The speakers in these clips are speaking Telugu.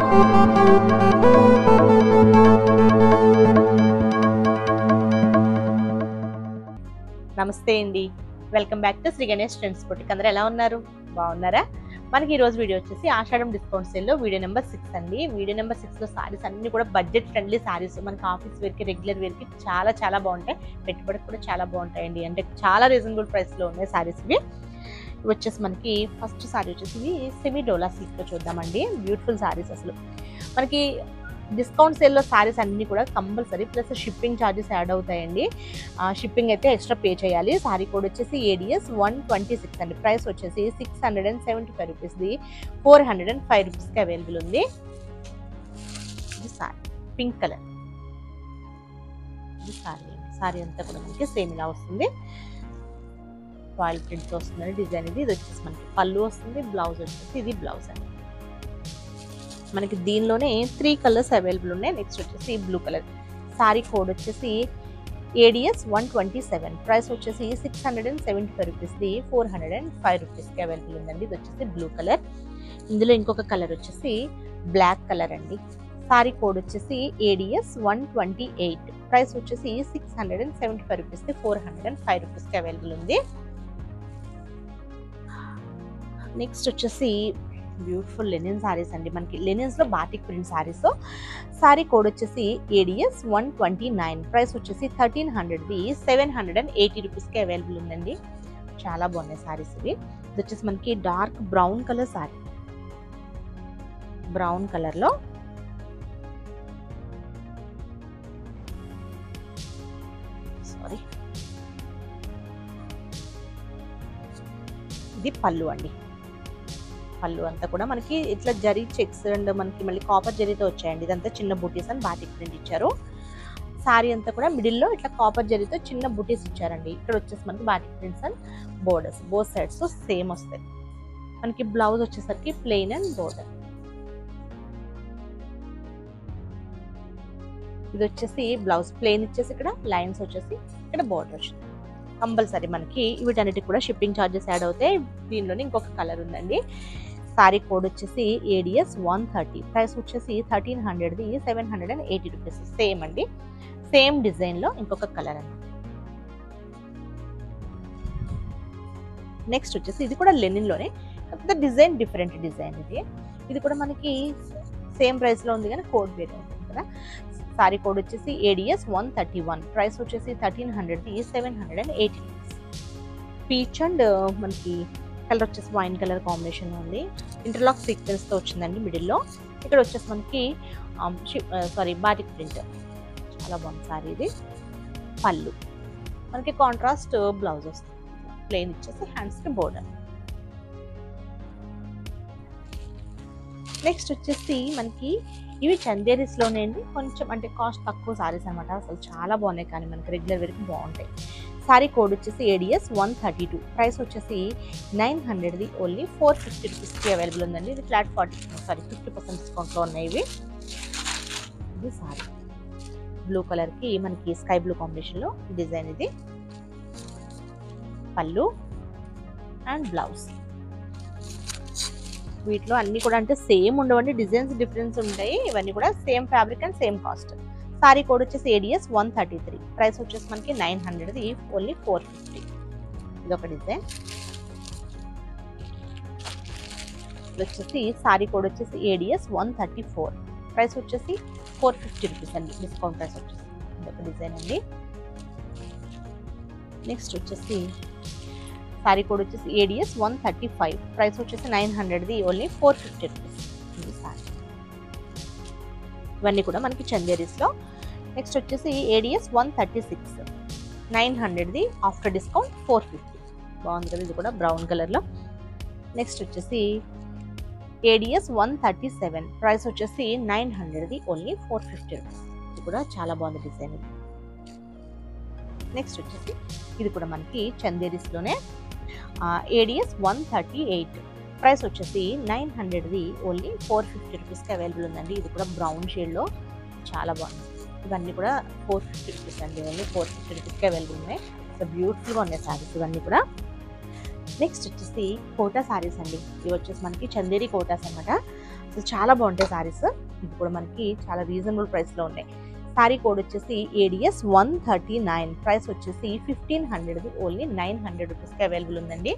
నమస్తే అండి welcome back to Sri Ganesh trends boutique అందరూ ఎలా ఉన్నారు బాగున్నారా మనకి ఈ రోజు వీడియో వచ్చేసి ఆషాఢం డిస్కౌంట్ సేల్లో వీడియో నెంబర్ సిక్స్ అండి వీడియో నెంబర్ సిక్స్లో సారీస్ అన్ని కూడా బడ్జెట్ ఫ్రెండ్లీ సారీస్ మనకి ఆఫీస్ వేర్కి రెగ్యులర్ వేర్కి చాలా చాలా బాగుంటాయి పెట్టుబడికి కూడా చాలా బాగుంటాయండి అంటే చాలా రీజనబుల్ ప్రైస్లో ఉన్నాయి సారీస్ ఇవి ఇవి వచ్చేసి మనకి ఫస్ట్ సారీ వచ్చేసి ఇవి సెమీ డోలా సిల్క్లో చూద్దామండి బ్యూటిఫుల్ సారీస్ అసలు మనకి డిస్కౌంట్ సేల్లో సారీస్ అన్ని కూడా compulsory plus shipping charges add అవుతాయండి షిప్పింగ్ అయితే ఎక్స్ట్రా పే చేయాలి సారీ కోడ్ వచ్చేసి ఏడిఎస్ వన్ ట్వంటీ సిక్స్ అండి ప్రైస్ వచ్చేసి six hundred and seventy five రూపీస్ది ఫోర్ హండ్రెడ్ అండ్ ఫైవ్ రూపీస్కి అవైలబుల్ ఉంది ఇది సారీ పింక్ కలర్ ఇది సారీ అండి సారీ అంతా కూడా మనకి సేమ్ ఇలా వస్తుంది ఫాయిల్ ప్రింట్స్ వస్తుందండి డిజైన్ ఇది ఇది వచ్చేసి మనకి పళ్ళు వస్తుంది బ్లౌజ్ వచ్చేసి ఇది బ్లౌజ్ అండి మనకి దీనిలోనే త్రీ కలర్స్ అవైలబుల్ ఉన్నాయి నెక్స్ట్ వచ్చేసి బ్లూ కలర్ సారీ కోడ్ వచ్చేసి ADS one twenty seven price వచ్చేసి six hundred and seventy five రూపీస్ది ఫోర్ హండ్రెడ్ అండ్ ఫైవ్ రూపీస్కి అవైలబుల్ ఉందండి ఇది వచ్చేసి బ్లూ కలర్ ఇందులో ఇంకొక కలర్ వచ్చేసి బ్లాక్ కలర్ అండి సారీ కోడ్ వచ్చేసి ADS one twenty eight price వచ్చేసి six hundred and seventy five రూపీస్ది ఫోర్ హండ్రెడ్ అండ్ ఫైవ్ రూపీస్కి అవైలబుల్ ఉంది నెక్స్ట్ వచ్చేసి బ్యూటిఫుల్ లెనిన్ సారీస్ అండి మనకి లెనిన్స్లో batik print sarees saree code వచ్చేసి ADS one twenty nine price వచ్చేసి థర్టీన్ హండ్రెడ్ది సెవెన్ హండ్రెడ్ అండ్ ఎయిటీ రూపీస్కి అవైలబుల్ ఉందండి చాలా బాగున్నాయి సారీస్ ఇవి ఇది వచ్చేసి మనకి dark brown colour saree brown కలర్లో సారీ ఇది పళ్ళు అండి పళ్ళు అంతా కూడా మనకి ఇట్లా జరీ చెక్స్ అండ్ మనకి మళ్ళీ కాపర్ జరీతో వచ్చాయండి ఇదంతా చిన్న బుటీస్ అని బాటిక్ ప్రింట్ ఇచ్చారు సారీ అంతా కూడా మిడిల్లో ఇట్లా కాపర్ జరీతో చిన్న బుటీస్ ఇచ్చారండి ఇక్కడ వచ్చేసి మనకి batik prints and borders both sides same వస్తాయి మనకి బ్లౌజ్ వచ్చేసరికి ప్లెయిన్ అండ్ బోర్డర్ ఇది వచ్చేసి బ్లౌజ్ ప్లెయిన్ ఇచ్చేసి ఇక్కడ లైన్స్ వచ్చేసి ఇక్కడ బోర్డర్ వచ్చింది కంపల్సరీ మనకి వీటన్నిటికి కూడా షిప్పింగ్ ఛార్జెస్ యాడ్ అవుతాయి దీనిలోనే ఇంకొక కలర్ ఉందండి సారీ కోడ్ వచ్చేసి ఏడిఎస్ వన్ థర్టీ ప్రైస్ వచ్చేసి థర్టీన్ హండ్రెడ్ది seven hundred and eighty rupees same అండి సేమ్ డిజైన్లో ఇంకొక కలర్ అండి నెక్స్ట్ వచ్చేసి ఇది కూడా లెనిన్లోనే కాకపోతే డిజైన్ డిఫరెంట్ డిజైన్ ఇది ఇది కూడా మనకి సేమ్ ప్రైస్లో ఉంది కానీ కోడ్ వేరే ఉంటుంది కదా సారీ కోడ్ వచ్చేసి ADS one thirty one price వచ్చేసి థర్టీన్ హండ్రెడ్ది seven hundred and eighty rupees peach and మనకి కలర్ వచ్చేసి వైన్ కలర్ కాంబినేషన్ ఉంది ఇంటర్లాక్ సీక్వెన్స్తో వచ్చిందండి మిడిల్లో ఇక్కడ వచ్చేసి మనకి సారీ బాటిక్ ప్రింట్ చాలా బాగుంది సారీ ఇది పళ్ళు మనకి కాంట్రాస్ట్ బ్లౌజ్ వస్తుంది ప్లెయిన్ ఇచ్చేసి హ్యాండ్స్కి బోర్డర్ నెక్స్ట్ వచ్చేసి మనకి ఇవి చందేరీస్లోనే అండి కొంచెం అంటే కాస్ట్ తక్కువ సారీస్ అనమాట అసలు చాలా బాగున్నాయి కానీ మనకి రెగ్యులర్ వేర్కి బాగుంటాయి సారీ కోడ్ వచ్చేసి ADS one thirty two price వచ్చేసి నైన్ హండ్రెడ్ది ఓన్లీ ఫోర్ ఫిఫ్టీ రూపీస్కి అవైలబుల్ ఉందండి ఇది flat forty sari fifty percent డిస్కౌంట్లో ఉన్నాయి ఇవి ఇది సారీ బ్లూ కలర్కి మనకి స్కై బ్లూ కాంబినేషన్లో డిజైన్ ఇది పళ్ళు అండ్ బ్లౌజ్ వీటిలో అన్ని కూడా అంటే సేమ్ ఉండవండి డిజైన్స్ డిఫరెన్స్ ఉంటాయి ఇవన్నీ కూడా same fabric and same cost sari code వచ్చేసి ADS one thirty three price వచ్చేసి మనకి నైన్ హండ్రెడ్ది ఓన్లీ ఫోర్ ఫిఫ్టీ ఇది ఒక డిజైన్ ఇది వచ్చేసి సారీ కోడ్ వచ్చేసి ADS one thirty four price వచ్చేసి ఫోర్ ఫిఫ్టీ రూపీస్ అండి డిస్కౌంట్ ప్రైస్ వచ్చేసి ఇది ఒక డిజైన్ అండి నెక్స్ట్ వచ్చేసి సారీ కోడ్ వచ్చేసి ADS one thirty five price వచ్చేసి నైన్ హండ్రెడ్ది ఓన్లీ ఫోర్ ఫిఫ్టీ రూపీస్ ఇది సారీ ఇవన్నీ కూడా మనకి చందేరీస్లో నెక్స్ట్ వచ్చేసి ADS one thirty six nine హండ్రెడ్ది ఆఫ్టర్ డిస్కౌంట్ ఫోర్ ఫిఫ్టీ బాగుంది కదా ఇది కూడా బ్రౌన్ కలర్లో నెక్స్ట్ వచ్చేసి ADS one thirty seven price వచ్చేసి నైన్ హండ్రెడ్ది ఓన్లీ ఫోర్ ఫిఫ్టీ రూపీస్ ఇది కూడా చాలా బాగుంది డిజైన్ ఇది నెక్స్ట్ వచ్చేసి ఇది కూడా మనకి చందేరీస్లోనే ADS one thirty eight price వచ్చేసి నైన్ హండ్రెడ్ది ఓన్లీ ఫోర్ ఫిఫ్టీ రూపీస్కి అవైలబుల్ ఉందండి ఇది కూడా బ్రౌన్ షేడ్లో చాలా బాగుంది ఇవన్నీ కూడా ఫోర్ ఫిఫ్టీ రూపీస్ అండి ఓన్లీ ఫోర్ ఫిఫ్టీ రూపీస్కి అవైలబుల్ ఉన్నాయి సో బ్యూటిఫుల్గా ఉన్నాయి సారీస్ ఇవన్నీ కూడా నెక్స్ట్ వచ్చేసి కోటా సారీస్ అండి ఇవి వచ్చేసి మనకి చందేరి కోటాస్ అనమాట అసలు చాలా బాగుంటాయి సారీస్ ఇది కూడా మనకి చాలా రీజనబుల్ ప్రైస్లో ఉన్నాయి సారీ కోడ్ వచ్చేసి ADS one thirty nine price వచ్చేసి ఫిఫ్టీన్ హండ్రెడ్ది ఓన్లీ నైన్ హండ్రెడ్ రూపీస్కి అవైలబుల్ ఉందండి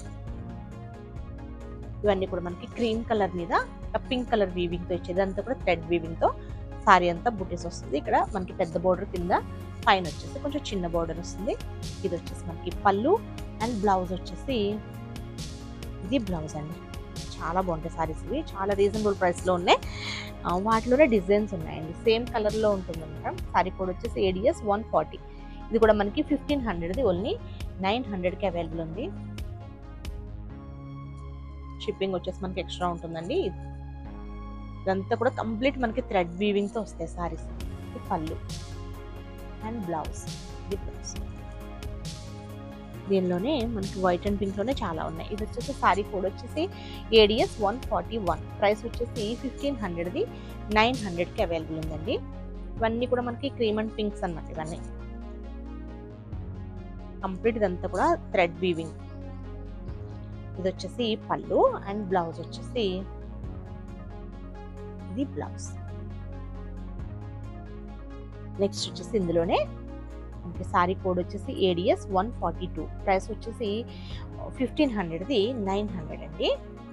ఇవన్నీ కూడా మనకి క్రీమ్ కలర్ మీద పింక్ కలర్ వీవింగ్తో ఇచ్చేది అంతా కూడా థ్రెడ్ వీవింగ్తో సారీ అంతా బుటీస్ వస్తుంది ఇక్కడ మనకి పెద్ద బోర్డర్ కింద పైన వచ్చేసి కొంచెం చిన్న బోర్డర్ వస్తుంది ఇది వచ్చేసి మనకి పళ్ళు అండ్ బ్లౌజ్ వచ్చేసి ఇది బ్లౌజ్ అండి చాలా బాగుంటాయి సారీస్ ఇవి చాలా రీజనబుల్ ప్రైస్లో ఉన్నాయి ఆ, వాటిలోనే డిజైన్స్ ఉన్నాయండి సేమ్ కలర్లో ఉంటుంది అనమాట సారీ కోడ్ వచ్చేసి ఏడిఎస్ వన్ ఫార్టీ ఇది కూడా మనకి ఫిఫ్టీన్ హండ్రెడ్ది ఓన్లీ నైన్ హండ్రెడ్కి అవైలబుల్ ఉంది షిప్పింగ్ వచ్చేసి మనకి ఎక్స్ట్రా ఉంటుందండి ఇదంతా కూడా కంప్లీట్ మనకి థ్రెడ్ వీవింగ్తో వస్తాయి సారీస్ ఇది పళ్ళు అండ్ బ్లౌజ్ ఇది బ్లౌజ్ దీనిలోనే మనకి వైట్ అండ్ పింక్లోనే చాలా ఉన్నాయి ఇది వచ్చేసి సారీ కోడ్ వచ్చేసి ADS one forty one price వచ్చేసి ఫిఫ్టీన్ హండ్రెడ్ది నైన్ హండ్రెడ్కి అవైలబుల్ ఉందండి ఇవన్నీ కూడా మనకి క్రీమ్ అండ్ పింక్స్ అన్నమాట ఇవన్నీ కంప్లీట్ ఇదంతా కూడా థ్రెడ్ వీవింగ్ ఇది వచ్చేసి పళ్ళు అండ్ బ్లౌజ్ వచ్చేసి ఇది బ్లౌజ్ నెక్స్ట్ వచ్చేసి ఇందులోనే మనకి సారీ కోడ్ వచ్చేసి ADS one forty two price వచ్చేసి ఫిఫ్టీన్ హండ్రెడ్ది నైన్ హండ్రెడ్ అండి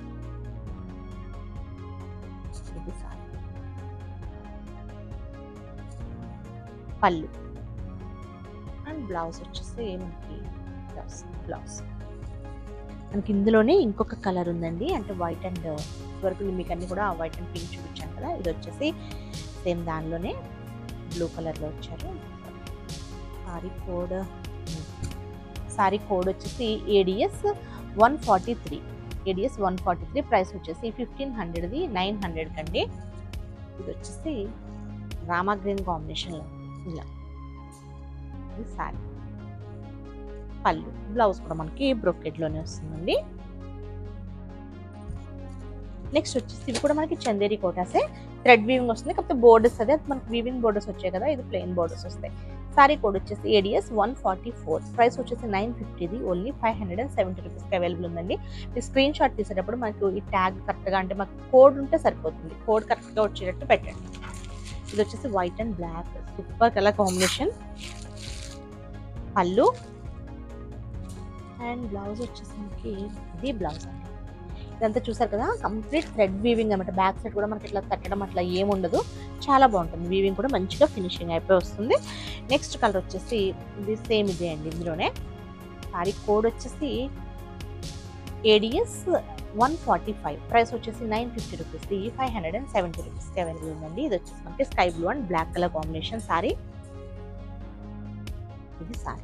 ఇది సారీ పళ్ళు అండ్ బ్లౌజ్ వచ్చేసి మనకి బ్లౌజ్ బ్లౌజ్ మనకి ఇందులోనే ఇంకొక కలర్ ఉందండి అంటే వైట్ అండ్ వరకు మీకు అన్ని కూడా వైట్ అండ్ పింక్ చూపించాను కదా ఇది వచ్చేసి సేమ్ దానిలోనే బ్లూ కలర్లో వచ్చారు సారీ కోడ్ సారీ కోడ్ వచ్చేసి ADS one forty three ADS one forty three price వచ్చేసి ఫిఫ్టీన్ హండ్రెడ్ది నైన్ హండ్రెడ్ కండి ఇది వచ్చేసి రామా గ్రీన్ కాంబినేషన్లో ఇలా ఇది సారీ పళ్ళు బ్లౌజ్ కూడా మనకి బ్రొకెట్లోనే వస్తుందండి నెక్స్ట్ వచ్చేసి ఇవి కూడా మనకి చందేరి కోటాసే థ్రెడ్ వీవింగ్ వస్తుంది కాకపోతే బోర్డర్స్ అదే మనకి వీవింగ్ బోర్డర్స్ వచ్చాయి కదా ఇది ప్లెయిన్ బోర్డర్స్ వస్తాయి సారీ కోడ్ వచ్చేసి ADS one forty four price వచ్చేసి నైన్ ఫిఫ్టీది only five hundred and seventy రూపీస్కి అవైలబుల్ ఉందండి మీరు స్క్రీన్ షాట్ తీసేటప్పుడు మనకు ఈ ట్యాగ్ కరెక్ట్గా అంటే మాకు కోడ్ ఉంటే సరిపోతుంది కోడ్ కరెక్ట్గా వచ్చేటట్టు పెట్టండి ఇది వచ్చేసి white and black super colour combination పళ్ళు అండ్ బ్లౌజ్ వచ్చేసి మనకి ఇది బ్లౌజ్ అండి ఇదంతా చూసారు కదా కంప్లీట్ థ్రెడ్ వీవింగ్ అనమాట బ్యాక్ సైడ్ కూడా మనకి ఇట్లా తట్టడం అట్లా ఏముండదు చాలా బాగుంటుంది వీవింగ్ కూడా మంచిగా ఫినిషింగ్ అయిపోయి వస్తుంది నెక్స్ట్ కలర్ వచ్చేసి ఇది సేమ్ ఇదే అండి ఇందులోనే సారీ కోడ్ వచ్చేసి ADS one forty five price వచ్చేసి nine fifty rupees five hundred and seventy రూపీస్కి అవైలబుల్ ఉందండి ఇది వచ్చేసి మనకి sky blue and black colour combination sari ఇది సారీ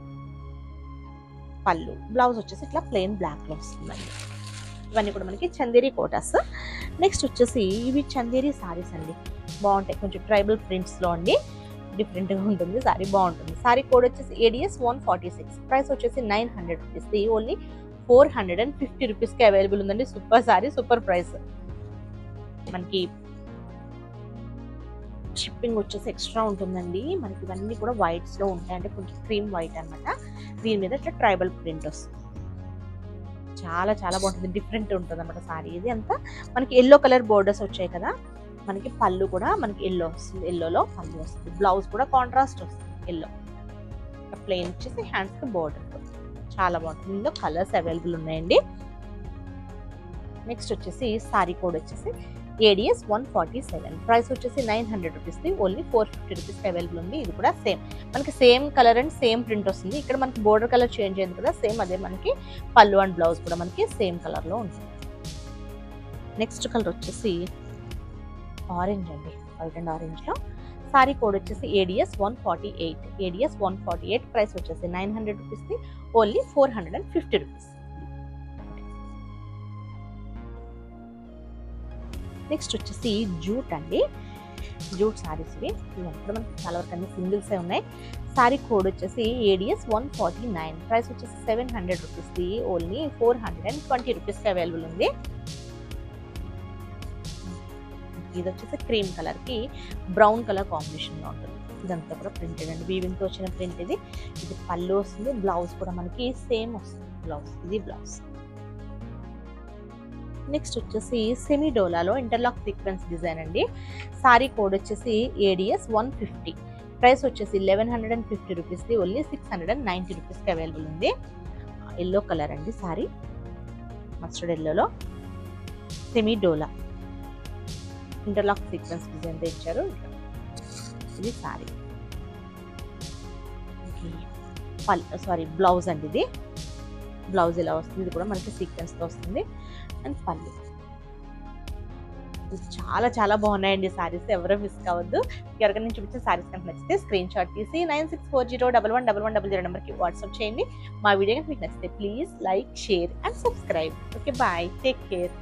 పళ్ళు బ్లౌజ్ వచ్చేసి ఇట్లా ప్లెయిన్ బ్లాక్లో వస్తుందండి ఇవన్నీ కూడా మనకి చందేరి కోటాస్ నెక్స్ట్ వచ్చేసి ఇవి చందేరి సారీస్ అండి బాగుంటాయి కొంచెం ట్రైబల్ ప్రింట్స్లో అండి డిఫరెంట్గా ఉంటుంది సారీ బాగుంటుంది సారీ కోడ్ వచ్చేసి ADS one forty six price వచ్చేసి nine hundred rupees only four hundred and fifty రూపీస్కి అవైలబుల్ ఉందండి సూపర్ సారీ సూపర్ ప్రైస్ మనకి షిప్పింగ్ వచ్చేసి ఎక్స్ట్రా ఉంటుందండి మనకి ఇవన్నీ కూడా వైట్స్లో ఉంటాయి అంటే కొంచెం క్రీమ్ వైట్ అనమాట దీని మీద ఇట్లా ట్రైబల్ ప్రింట్ వస్తుంది చాలా చాలా బాగుంటుంది డిఫరెంట్ ఉంటుంది అనమాట సారీ ఇది అంతా మనకి ఎల్లో కలర్ బోర్డర్స్ వచ్చాయి కదా మనకి పళ్ళు కూడా మనకి ఎల్లో వస్తుంది ఎల్లోలో పళ్ళు వస్తుంది బ్లౌజ్ కూడా కాంట్రాస్ట్ వస్తుంది ఎల్లో ప్లెయిన్ వచ్చేసి హ్యాండ్స్కి బోర్డర్ చాలా బాగుంటుంది ఇందులో కలర్స్ అవైలబుల్ ఉన్నాయండి నెక్స్ట్ వచ్చేసి సారీ కోడ్ వచ్చేసి ADS one forty seven price వచ్చేసి నైన్ హండ్రెడ్ రూపీస్ది ఓన్లీ ఫోర్ ఫిఫ్టీ రూపీస్కి అవైలబుల్ ఉంది ఇది కూడా సేమ్ మనకి same colour and same print వస్తుంది ఇక్కడ మనకి బోర్డర్ కలర్ చేంజ్ అయింది కదా సేమ్ అదే మనకి పళ్ళు అండ్ బ్లౌజ్ కూడా మనకి సేమ్ కలర్లో ఉంటుంది నెక్స్ట్ కలర్ వచ్చేసి ఆరెంజ్ అండి వైట్ అండ్ ఆరెంజ్లో సారీ కోడ్ వచ్చేసి ADS one forty eight ADS one forty eight price వచ్చేసి నైన్ హండ్రెడ్ రూపీస్ది only four hundred and fifty rupees next వచ్చేసి జూట్ అండి జూట్ సారీస్ ఇవి ఇవంతా మనకి చాలా వరకు అన్ని సింగిల్సే ఉన్నాయి సారీ కోడ్ వచ్చేసి ADS one forty nine price వచ్చేసి సెవెన్ హండ్రెడ్ రూపీస్ది only four hundred and twenty రూపీస్కి అవైలబుల్ ఉంది ఇది వచ్చేసి క్రీమ్ కలర్కి బ్రౌన్ కలర్ కాంబినేషన్లో ఉంటుంది ఇదంతా కూడా ప్రింటెడ్ అండి వీవింగ్తో వచ్చిన ప్రింట్ ఇది ఇది పళ్ళు వస్తుంది బ్లౌజ్ కూడా మనకి సేమ్ వస్తుంది బ్లౌజ్ ఇది బ్లౌజ్ నెక్స్ట్ వచ్చేసి సెమీ డోలాలో ఇంటర్లాక్ సీక్వెన్స్ డిజైన్ అండి సారీ కోడ్ వచ్చేసి ఏడిఎస్ వన్ ఫిఫ్టీ ప్రైస్ వచ్చేసి లెవెన్ హండ్రెడ్ అండ్ ఫిఫ్టీ రూపీస్ది only six hundred and ninety రూపీస్కి అవైలబుల్ ఉంది ఎల్లో కలర్ అండి సారీ మస్టర్డ్ ఎల్లోలో సెమీ డోలా ఇంటర్లాక్ సీక్వెన్స్ డిజైన్తో ఇచ్చారు ఇది సారీ పల్ సారీ బ్లౌజ్ అండి ఇది బ్లౌజ్ ఇలా వస్తుంది ఇది కూడా మనకి సీక్వెన్స్తో వస్తుంది అండ్ పళ్ళు ఇది చాలా చాలా బాగున్నాయండి సారీస్ ఎవరో మిస్ కావద్దు ఎవరికైనా నేను చూపించిన సారీస్ కనుక నచ్చితే స్క్రీన్ షాట్ తీసి nine six four zero double one double one double zero నెంబర్కి వాట్సాప్ చేయండి మా వీడియో కనుక మీకు నచ్చితే please like share and subscribe okay bye take care